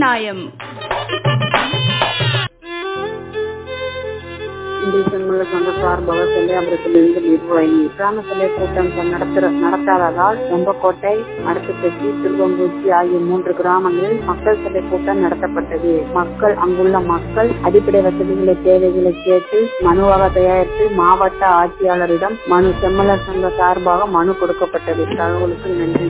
நியாயம் இந்திய செம்மல்ல சங்க சார்பாக செல்லியாபுரத்திலிருந்து நிர்வாகி கிராம சபை கூட்டம் நடத்துற நடத்தாததால் வெம்பக்கோட்டை அடுத்துப்பட்டி திருவம்பூச்சி ஆகிய மூன்று கிராமங்களில் மக்கள் சபை கூட்டம் நடத்தப்பட்டது மக்கள் அங்குள்ள மக்கள் அடிப்படை வசதிகளை தேவைகளை கேட்டு மனுவாக தயாரித்து மாவட்ட ஆட்சியாளரிடம் மனு செம்மலர் சங்க சார்பாக மனு கொடுக்கப்பட்டது தகவலுக்கு நன்றி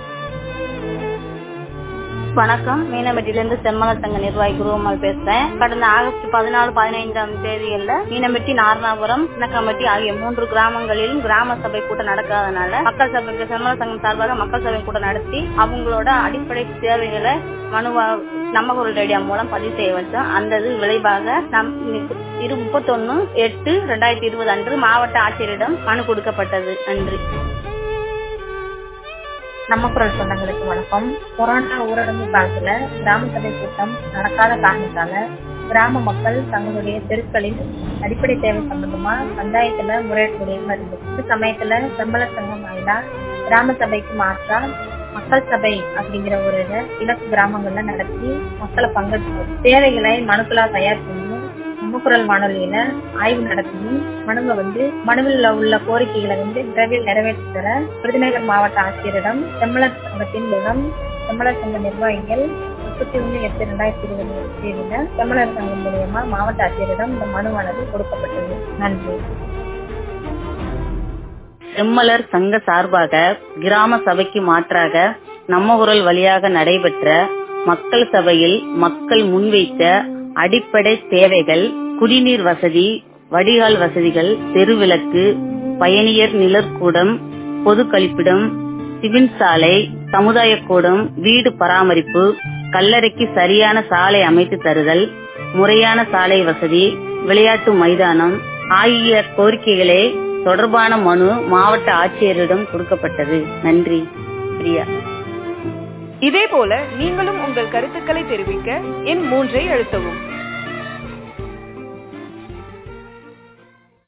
வணக்கம் மீனம்பட்டியிலிருந்து செம்மலர் சங்க நிர்வாகி குருவம்மாள் பேசுறேன் கடந்த ஆகஸ்ட் பதினாலு பதினைந்தாம் தேதிகள்ல மீனம்பட்டி நாரணாபுரம் சின்னக்கம்பட்டி ஆகிய மூன்று கிராமங்களில் கிராம சபை கூட்டம் நடக்காதனால மக்கள் சபை செம்மலர் சங்கம் சார்பாக மக்கள் சபை கூட்டம் நடத்தி அவங்களோட அடிப்படை தேவைகளை மனுவா நம்ம குரல் ரேடியோ மூலம் பதிவு செய்ய வச்சோம் அந்த இது விளைவாக நம் இரு முப்பத்தொன்னு எட்டு ரெண்டாயிரத்தி இருபது அன்று மாவட்ட ஆட்சியரிடம் மனு கொடுக்கப்பட்டது நன்றி நம்ம குரல் சொந்தங்களுக்கு வணக்கம் கொரோனா ஊரடங்கு காலத்துல கிராம சபை கூட்டம் நடக்காத காரணத்தால கிராம மக்கள் தங்களுடைய தெருக்களில் அடிப்படை தேவை சம்பந்தமா பஞ்சாயத்துல முறையிட முடியாம இருந்தது இந்த சமயத்துல சம்பள சங்கம் வாயிலா கிராம சபைக்கு மாற்றா மக்கள் சபை அப்படிங்கிற ஒரு இதை இலக்கு கிராமங்கள்ல நடத்தி மக்களை பங்கெடுத்து தேவைகளை மனுக்களா தயார் பண்ணி மும்முக்குரல் வானொலியில ஆய்வு நடத்தியும் மனுவை வந்து மனுவில் உள்ள கோரிக்கைகளை வந்து விரைவில் நிறைவேற்றி தர விருதுநகர் மாவட்ட ஆட்சியரிடம் செம்மலர் சங்கத்தின் மூலம் செம்மலர் சங்க நிர்வாகிகள் முப்பத்தி ஒண்ணு எட்டு ரெண்டாயிரத்தி இருபது தேதியில செம்மலர் சங்கம் மூலியமா மாவட்ட ஆட்சியரிடம் இந்த மனுவானது கொடுக்கப்பட்டது நன்றி செம்மலர் சங்க சார்பாக கிராம சபைக்கு மாற்றாக நம்ம குரல் வழியாக நடைபெற்ற மக்கள் சபையில் மக்கள் முன்வைத்த அடிப்படை தேவைகள் குடிநீர் வசதி வடிகால் வசதிகள் தெருவிளக்கு பயணியர் நிழற்கூடம் பொது கழிப்பிடம் சிவின் சாலை சமுதாய கூடம் வீடு பராமரிப்பு கல்லறைக்கு சரியான சாலை அமைத்து தருதல் முறையான சாலை வசதி விளையாட்டு மைதானம் ஆகிய கோரிக்கைகளே தொடர்பான மனு மாவட்ட ஆட்சியரிடம் கொடுக்கப்பட்டது நன்றி பிரியா இதே போல நீங்களும் உங்கள் கருத்துக்களை தெரிவிக்க எண் மூன்றை அழுத்தவும்